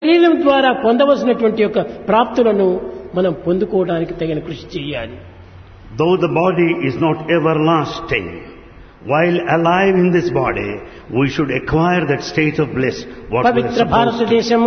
శరీరం ద్వారా పొందవలసినటువంటి యొక్క ప్రాప్తులను మనం పొందుకోవడానికి తగిన కృషి చేయాలి Though the body is not everlasting, while alive in this body, we should acquire that state of bliss. What we are Pavitra supposed to. భారతదేశము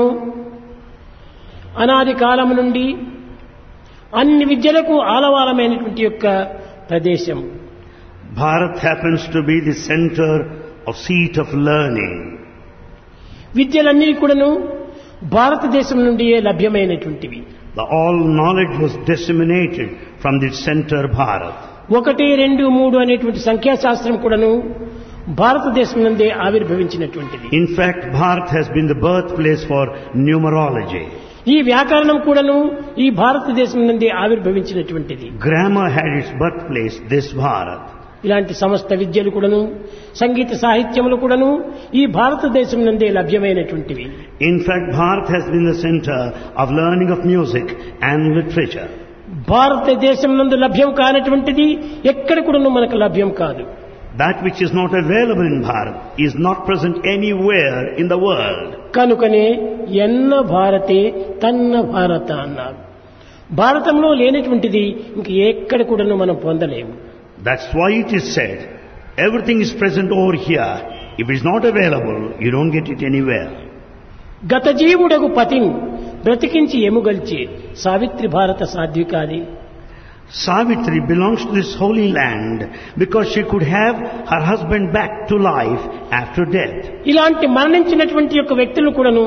అనాది కాలం నుండి అన్ని విద్యలకు ఆలవాలమైనటువంటి యొక్క ప్రదేశం Bharat happens to be the center of seat of learning. విద్యలన్నీ కూడాను భారతదేశం నుండియే లభ్యమైనటువంటివి The all knowledge was disseminated from the center Bharat. ఒకటి రెండు మూడు అనేటువంటి సంఖ్యాశాస్త్రం కూడాను భారతదేశం నుండే ఆవిర్భవించినటువంటిది In fact, Bharat has been the birthplace for numerology. ఈ వ్యాకరణం కూడాను ఈ భారతదేశం నుండి ఆవిర్భవించినటువంటిది Grammar had its birthplace, this Bharat. ఇలాంటి సమస్త విద్యలు కూడాను సంగీత సాహిత్యములు కూడాను ఈ భారతదేశం నుండే లభ్యమైనటువంటివి In fact, Bharat has been the center of learning of music and literature. భారతదేశం నందు లభ్యం కానటువంటిది ఎక్కడ కూడాను మనకు లభ్యం కాదు That which is not available in Bharat is not present anywhere in the world. కనుకనే ఎన్న భారతే తన్న భారత అన్నారు భారతంలో లేనటువంటిది ఇంక ఎక్కడ కూడాను మనం పొందలేము That's why it is said, everything is present over here. If it is not available, you don't get it anywhere. గత జీవుడగు పతిని బ్రతికించి ఎముగల్చే సావిత్రి భారత సాధ్వికాది Savitri belongs to this holy land because she could have her husband back to life after death. ఇలాంటి మరణించినటువంటి యొక్క వ్యక్తులు కూడాను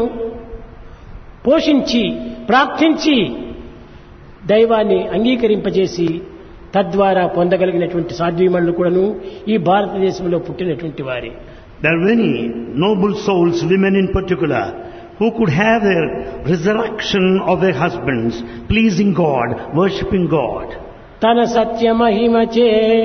పోషించి ప్రార్థించి దైవాన్ని అంగీకరింపజేసి తద్వారా పొందగలిగినటువంటి సాధ్వీమణులు కూడాను ఈ భారతదేశంలో పుట్టినటువంటి వారే There are many noble souls, women in particular, who could have their resurrection of their husbands, pleasing God, worshipping God. తన సత్య మహిమచే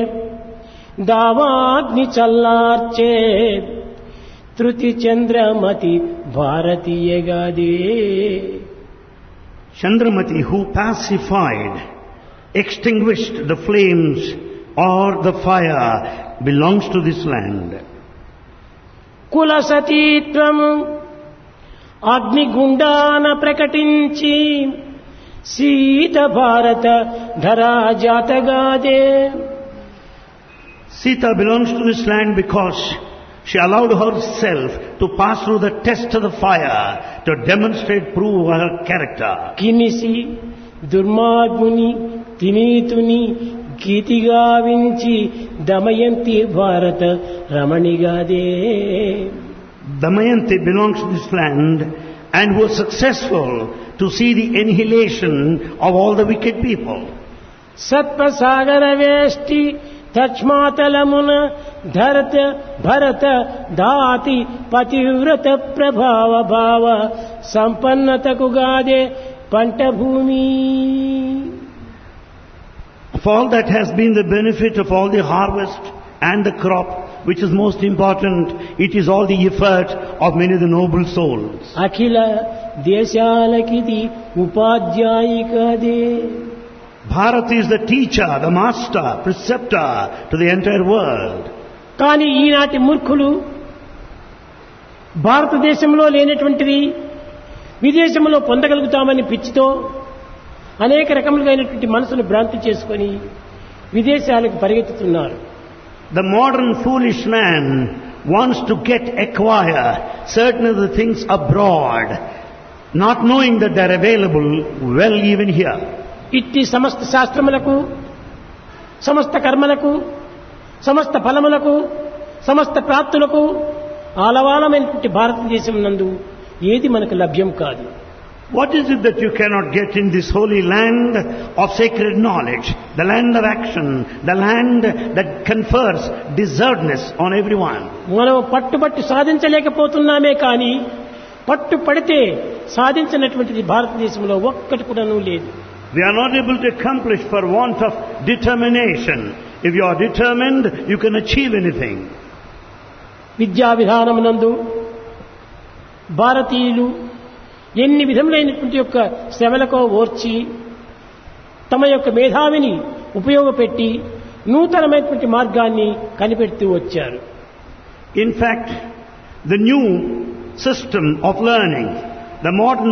దావాగ్ని చల్లార్చే తృతి Chandramati భారతీయగాదే Chandramati, who pacified, extinguished the flames or the fire, belongs to this land. కుల సతీత్వము అగ్నిగుండాన ప్రకటించి సీత భారత ధరా జాతగాదే Sita belongs to this land because she allowed herself to pass through the test of the fire to demonstrate, prove her character. కినిసి దుర్మార్గుని తినీతుని గీతిగావించి Damayanti భారత రమణిగాదే Damayanti belongs to this land and was successful to see the annihilation of all the wicked people. సత్వసాగర వేష్టి తచ్మాతలమున ధరత భరత దాతి పతివ్రత ప్రభావ భావ సంపన్నతకు గాదే పంట భూమి Of all that has been the benefit of all the harvest and the crop, which is most important, it is all the effort of many of the noble souls. Akhila దేశాలకిది ఉపాధ్యాయికదే Bharat is the teacher, the master, preceptor to the entire world. కానీ ఈనాటి మూర్ఖులు భారతదేశంలో లేనటువంటిది విదేశంలో పొందగలుగుతామని పిచ్చితో అనేక రకములైనటువంటి మనసును భ్రాంతి చేసుకొని విదేశాలకు పరిగెత్తుతున్నారు The modern foolish man wants to get, acquire certain of the things abroad, not knowing that they are available well even here. ఇట్టి సమస్త శాస్త్రములకు సమస్త కర్మలకు సమస్త ఫలములకు సమస్త ప్రాప్తులకు ఆలవాలమైనటువంటి భారతదేశం నందు ఏది మనకు లభ్యం కాదు What is it that you cannot get in this holy land of sacred knowledge, the land of action, the land that confers deservedness on everyone? మనం పట్టుబట్టి సాధించలేకపోతున్నామే కానీ పట్టు పడితే సాధించినటువంటిది భారతదేశంలో ఒక్కటి కూడాను లేదు We are not able to accomplish for want of determination. If you are determined, you can achieve anything. విద్యా విధానమునందు భారతీయులు ఎన్ని విధములైనటువంటి యొక్క శ్రమలకో ఓర్చి తమ యొక్క మేధావిని ఉపయోగపెట్టి నూతనమైనటువంటి మార్గాన్ని కనిపెడుతూ వచ్చారు In fact, the new system of learning, the modern